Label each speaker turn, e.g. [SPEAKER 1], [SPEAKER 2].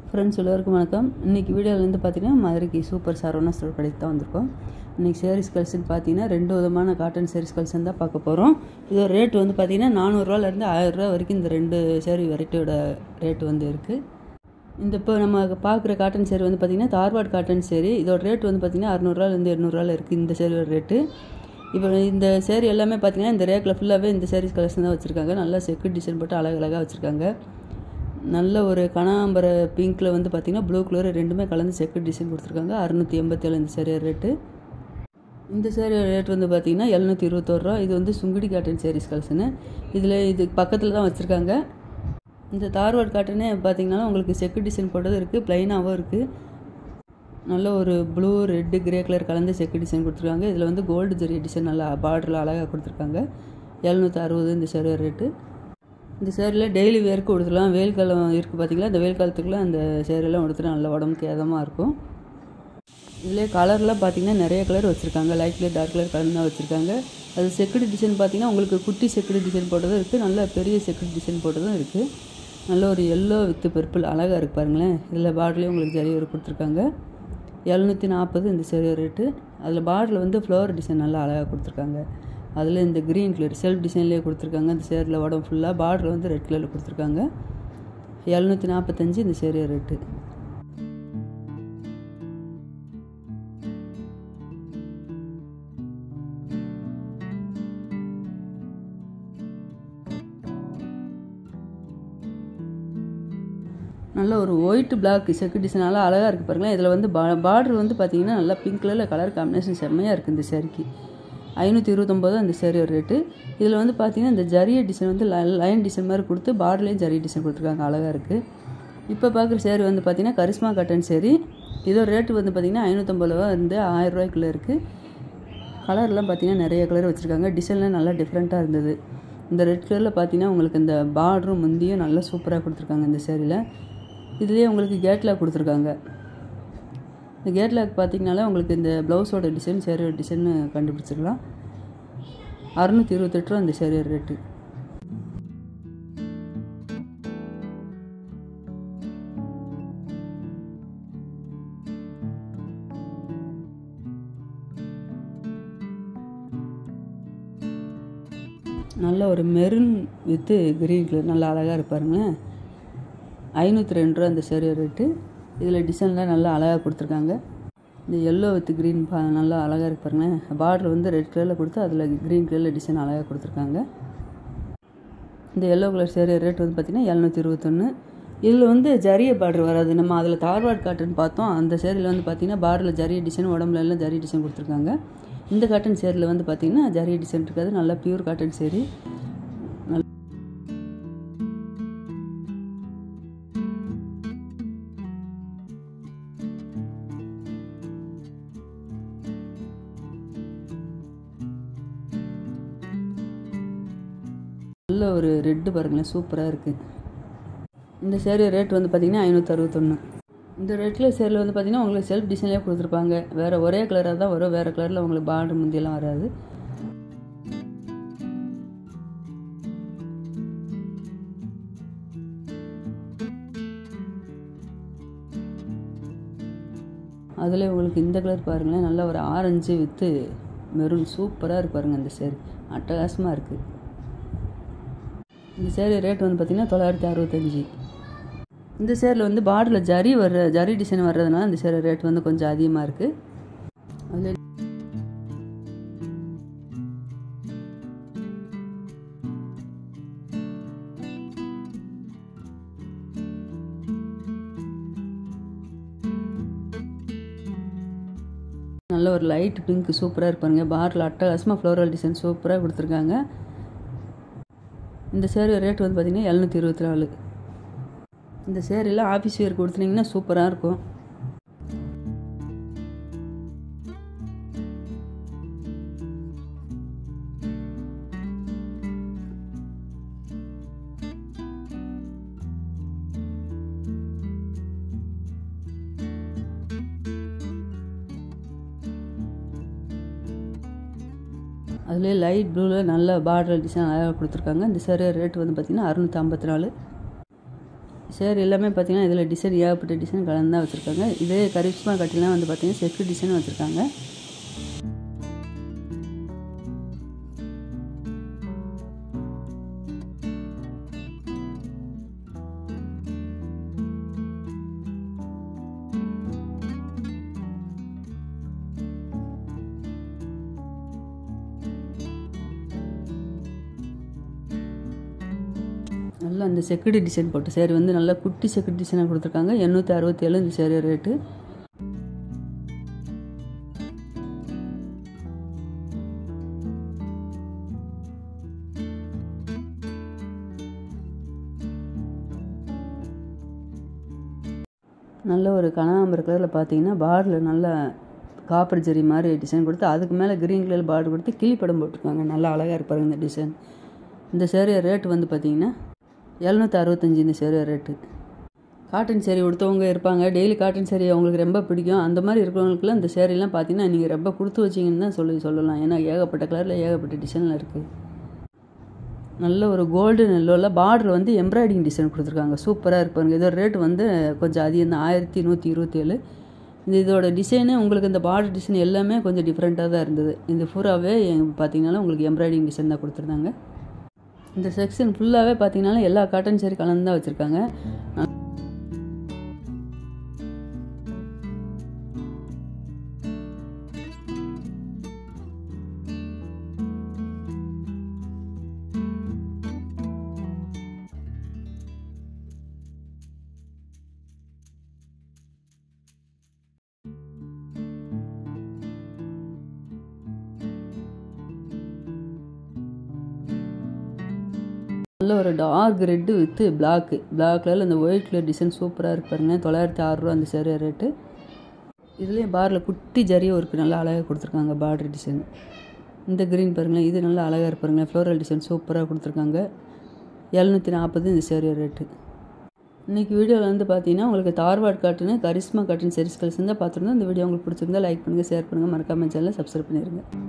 [SPEAKER 1] friends எல்லோருக்கும் வணக்கம் இன்றைக்கி வீடியோவில் பார்த்தீங்கன்னா மதுரைக்கு சூப்பர் சரவணா ஸ்டோர் கடைக்கு தான் வந்திருக்கோம் இன்றைக்கி சேரீஸ் கலெக்ஷன் பார்த்தீங்கன்னா ரெண்டு விதமான காட்டன் சேரீஸ் கலெக்ஷன் தான் பார்க்க போகிறோம் இதோட ரேட் வந்து பார்த்தீங்கன்னா நானூறுரூவாலேருந்து ஆயிரரூவா வரைக்கும் இந்த ரெண்டு சேரீ வெரைட்டியோட ரேட் வந்து இருக்குது இந்த இப்போ நம்ம பார்க்குற காட்டன் சேரீ வந்து பார்த்திங்கன்னா தார்வாட் காட்டன் சேரீ இதோட ரேட் வந்து பார்த்திங்கன்னா அறநூறுவாலேருந்து எண்ணூறுவாவில் இருக்குது இந்த சேரீயோட ரேட்டு இப்போ இந்த சேரீ எல்லாமே பார்த்திங்கன்னா இந்த ரேக்கில் ஃபுல்லாகவே இந்த சேரீஸ் கலெக்ஷன் தான் வச்சுருக்காங்க நல்லா செக்கு டிசைன் போட்டு அழகழகாக வச்சுருக்காங்க நல்ல ஒரு கனாம்பர பிங்க்கில் வந்து பார்த்திங்கன்னா ப்ளூ கலர் ரெண்டுமே கலந்து செக்கு டிசைன் கொடுத்துருக்காங்க அறுநூற்றி எண்பத்தேழு இந்த சேரீ ரேட்டு இந்த சேரீ ரேட் வந்து பார்த்திங்கன்னா எழுநூற்றி இருபத்தோரு ரூபா இது வந்து சுங்குடி காட்டன் சேரீஸ் கலெக்ஷனு இதில் இது பக்கத்தில் தான் வச்சுருக்காங்க இந்த தார்வாட் காட்டனே பார்த்தீங்கன்னா உங்களுக்கு செக்கு டிசைன் போட்டதும் இருக்குது ப்ளைனாகவும் இருக்குது நல்ல ஒரு ப்ளூ ரெட்டு கிரே கலர் கலந்து செக்கு டிசைன் கொடுத்துருக்காங்க இதில் வந்து கோல்டு ஜெரி டிசைன் நல்லா பார்டரில் அழகாக கொடுத்துருக்காங்க எழுநூற்றி அறுபது இந்த சேரீ ரேட்டு இந்த சேரீயில் டெய்லி வேர்க்கு கொடுத்துலாம் வெயில் காலம் இருக்குது பார்த்தீங்களா இந்த வெயில் காலத்துக்குலாம் அந்த சேரீலாம் கொடுத்துட்டு நல்ல உடம்புக்கு ஏதமாக இருக்கும் இதிலே கலர்லாம் பார்த்தீங்கன்னா நிறைய கலர் வச்சுருக்காங்க light colour dark colour colour தான் வச்சுருக்காங்க அது செக்குடு டிசைன் பார்த்தீங்கன்னா உங்களுக்கு குட்டி செக்குடு டிசைன் போட்டதும் இருக்குது நல்ல பெரிய செக்குடு டிசைன் போட்டதும் இருக்குது நல்ல ஒரு எல்லோ வித்து பர்பிள் அழகாக இருக்குது பாருங்களேன் இதில் பார்டர்லேயும் உங்களுக்கு ஜரி ஒரு கொடுத்துருக்காங்க எழுநூற்றி நாற்பது இந்த சரி ரேட்டு அதில் பார்டரில் வந்து ஃப்ளவர் டிசைன் நல்லா அழகாக கொடுத்துருக்காங்க அதில் இந்த க்ரீன் கலர் செல்ஃப் டிசைன்லேயே கொடுத்துருக்காங்க இந்த சேரில் உடம்பு ஃபுல்லாக பார்டர் வந்து ரெட் கலரில் கொடுத்துருக்காங்க எழுநூற்றி நாற்பத்தஞ்சு இந்த சேரி ரேட்டு நல்ல ஒரு ஒயிட் பிளாக் செக்கு டிசைனால அழகாக இருக்குது பாருங்களேன் இதில் வந்து பா பார்டர் வந்து பார்த்தீங்கன்னா நல்லா பிங்க் கலரில் கலர் காம்பினேஷன் செம்மையாக இருக்குது இந்த சேரீக்கு ஐநூற்றி இருபத்தொம்போது அந்த சேரீ ரேட்டு இதில் வந்து பார்த்தீங்கன்னா இந்த ஜரிய டிசைன் வந்து லைன் டிசைன் மாதிரி கொடுத்து பார்டர்லேயும் ஜரிய டிசைன் கொடுத்துருக்காங்க அழகாக இருக்குது இப்போ பார்க்குற சேரீ வந்து பார்த்தீங்கன்னா கரிஸ்மா காட்டன் சேரீ இதோட ரேட்டு வந்து பார்த்தீங்கன்னா ஐநூற்றம்பது ரூபா இருந்து ஆயிரம் ரூபாய்க்குள்ளே இருக்குது கலர்லாம் பார்த்தீங்கன்னா நிறைய கலர் வச்சுருக்காங்க டிசைன்லாம் நல்லா டிஃப்ரெண்ட்டாக இருந்தது இந்த ரெட் கலரில் பார்த்தீங்கன்னா உங்களுக்கு இந்த பார்டரும் முந்தியும் நல்லா சூப்பராக கொடுத்துருக்காங்க இந்த சேரீயில் இதுலேயே உங்களுக்கு கேட்லாக் கொடுத்துருக்காங்க இந்த கேட்லாக் பார்த்தீங்கனாலே உங்களுக்கு இந்த ப்ளவுஸோட டிசைன் சேரீயோட டிசைன் கண்டுபிடிச்சிடலாம் அறநூற்றி இருபத்தெட்டு ரூபா இந்த சேரீயோட ரேட்டு நல்ல ஒரு மெரூன் வித்து கிரீன் கலர் நல்லா அழகாக இருப்பாருங்க ஐநூற்றி ரெண்டு ரூபா இந்த சேரீ ரேட்டு இதில் டிசைன்லாம் நல்லா அழகாக கொடுத்துருக்காங்க இந்த எல்லோ வித் க்ரீன் பா நல்லா அழகாக இருக்கு பாருங்களேன் பார்டர் வந்து ரெட் கலரில் கொடுத்து அதில் க்ரீன் கலரில் டிசைன் அழகாக கொடுத்துருக்காங்க இந்த எல்லோ கலர் சேரீ ரேட் வந்து பார்த்திங்கன்னா எழுநூற்றி இருபத்தொன்று இதில் வந்து ஜரிய பார்டர் வராது நம்ம அதில் தார்வாட் காட்டன் பார்த்தோம் அந்த சேரீயில் வந்து பார்த்திங்கன்னா பார்டரில் ஜரிய டிசைன் உடம்புல எல்லாம் ஜரிய டிசைன் கொடுத்துருக்காங்க இந்த காட்டன் சேரில் வந்து பார்த்திங்கன்னா ஜரிய டிசைன் இருக்காது நல்லா பியூர் காட்டன் சேரீ நல்ல ஒரு ரெட்டு பாருங்களேன் சூப்பராக இருக்குது இந்த சேரீ ரேட் வந்து பார்த்திங்கன்னா ஐநூற்றி அறுபத்தொன்று இந்த ரெட்டில் சேரில் வந்து பார்த்திங்கன்னா உங்களுக்கு செல்ஃப் டிசைன்லேயே கொடுத்துருப்பாங்க வேறு ஒரே கலராக தான் வரும் வேறு கலரில் உங்களுக்கு பார்டர் முந்தியெல்லாம் வராது அதில் உங்களுக்கு இந்த கலர் பாருங்களேன் நல்ல ஒரு ஆரஞ்சு வித்து மெரூன் சூப்பராக இருக்கு பாருங்கள் இந்த சேரீ அட்டகாசமாக இருக்குது இந்த சேரீ ரேட் வந்து பார்த்திங்கன்னா தொள்ளாயிரத்தி அறுபத்தஞ்சி இந்த சேரில் வந்து பார்டரில் ஜரி வர்ற ஜரி டிசைன் வர்றதுனால இந்த சேரீ ரேட் வந்து கொஞ்சம் அதிகமாக இருக்குது அதில் நல்ல ஒரு லைட் பிங்க் சூப்பராக இருப்பாருங்க பார்டரில் அட்டகாசமாக ஃப்ளோரல் டிசைன் சூப்பராக கொடுத்துருக்காங்க இந்த சேரீ ரேட் வந்து பார்த்திங்கன்னா எழுநூற்றி இருபத்தி நாலு இந்த சேரீலாம் ஆஃபீஸ் வேர் கொடுத்துனீங்கன்னா சூப்பராக இருக்கும் அதுலேயே லைட் ப்ளூவில் நல்ல பார்டர் டிசைன் அழகாக கொடுத்துருக்காங்க இந்த சேரீ ரேட் வந்து பார்த்திங்கன்னா அறுநூற்றி ஐம்பத்தி நாலு சேர் எல்லாமே பார்த்தீங்கன்னா இதில் டிசைன் ஏகப்பட்ட டிசைன் கலந்து தான் வச்சுருக்காங்க இதே கரிஷ்மா கட்டிலாம் வந்து பார்த்தீங்கன்னா செக்கு டிசைன் வச்சுருக்காங்க நல்லா அந்த செக்குடு டிசைன் போட்டு சேரீ வந்து நல்லா குட்டி செக்குடு டிசைனாக கொடுத்துருக்காங்க எண்ணூற்றி அறுபத்தேழு இந்த சேரீ ரேட்டு நல்ல ஒரு கனகாம்பர கலரில் பார்த்தீங்கன்னா பார்டரில் நல்ல காப்பர் ஜெரி மாதிரி டிசைன் கொடுத்து அதுக்கு மேலே க்ரீன் கலர் பார்டர் கொடுத்து கிளிப்படம் போட்டிருக்காங்க நல்லா அழகாக இருப்பாருங்க இந்த டிசைன் இந்த சேரீ ரேட்டு வந்து பார்த்தீங்கன்னா எழுநூற்றி அறுபத்தஞ்சி இந்த சேரீ ரேட்டு காட்டன் சேரீ உடுத்தவங்க இருப்பாங்க டெய்லி காட்டன் சேரீ அவங்களுக்கு ரொம்ப பிடிக்கும் அந்த மாதிரி இருக்கிறவங்களுக்குலாம் இந்த சேரீலாம் பார்த்தீங்கன்னா நீங்கள் ரொம்ப கொடுத்து வச்சிங்கன்னு தான் சொல்லி சொல்லலாம் ஏன்னா ஏகப்பட்ட கலரில் ஏகப்பட்ட டிசைனில் இருக்குது நல்ல ஒரு கோல்டன் எல்லோவில் பார்டர் வந்து எம்ப்ராய்டிங் டிசைன் கொடுத்துருக்காங்க சூப்பராக இருப்பாங்க இதோட ரேட் வந்து கொஞ்சம் அதிகம் தான் ஆயிரத்தி நூற்றி இருபத்தேழு இந்த இதோட டிசைனு உங்களுக்கு இந்த பார்டர் டிசைன் எல்லாமே கொஞ்சம் டிஃப்ரெண்ட்டாக தான் இருந்தது இந்த ஃபுல்லாகவே பார்த்தீங்கன்னா உங்களுக்கு எம்ப்ராய்டிங் டிசைன் தான் கொடுத்துருந்தாங்க இந்த செக்ஷன் ஃபுல்லாகவே பார்த்தீங்கன்னா எல்லா காட்டன் சேரீ கலந்து தான் வச்சுருக்காங்க நல்ல ஒரு dark red with black black கலரில் இந்த ஒயிட் கலர் டிசைன் சூப்பராக இருக்கு பாருங்க தொள்ளாயிரத்தி ஆறுரூவா அந்த சேரீ ரேட்டு இதுலேயும் பாரில் குட்டி ஜரி ஒர்க்கு நல்லா அழகாக கொடுத்துருக்காங்க பார்டர் டிசைன் இந்த க்ரீன் பாருங்களேன் இது நல்லா அழகாக இருப்பாருங்களேன் ஃப்ளோரல் டிசைன் சூப்பராக கொடுத்துருக்காங்க எழுநூற்றி நாற்பது இந்த சேரீ ரேட்டு இன்றைக்கி வீடியோவில் வந்து பார்த்தீங்கன்னா உங்களுக்கு தார்வாட் காட்டுன்னு கரிஸ்மா காட்டன் செரிஸ் கல்ஸ் தான் பார்த்துருந்தோம் இந்த வீடியோ உங்களுக்கு பிடிச்சிருந்தா லைக் பண்ணுங்கள் ஷேர் பண்ணுங்கள் மறக்காமல் சேனலை சப்ஸ்கிரைப் பண்ணிடுங்க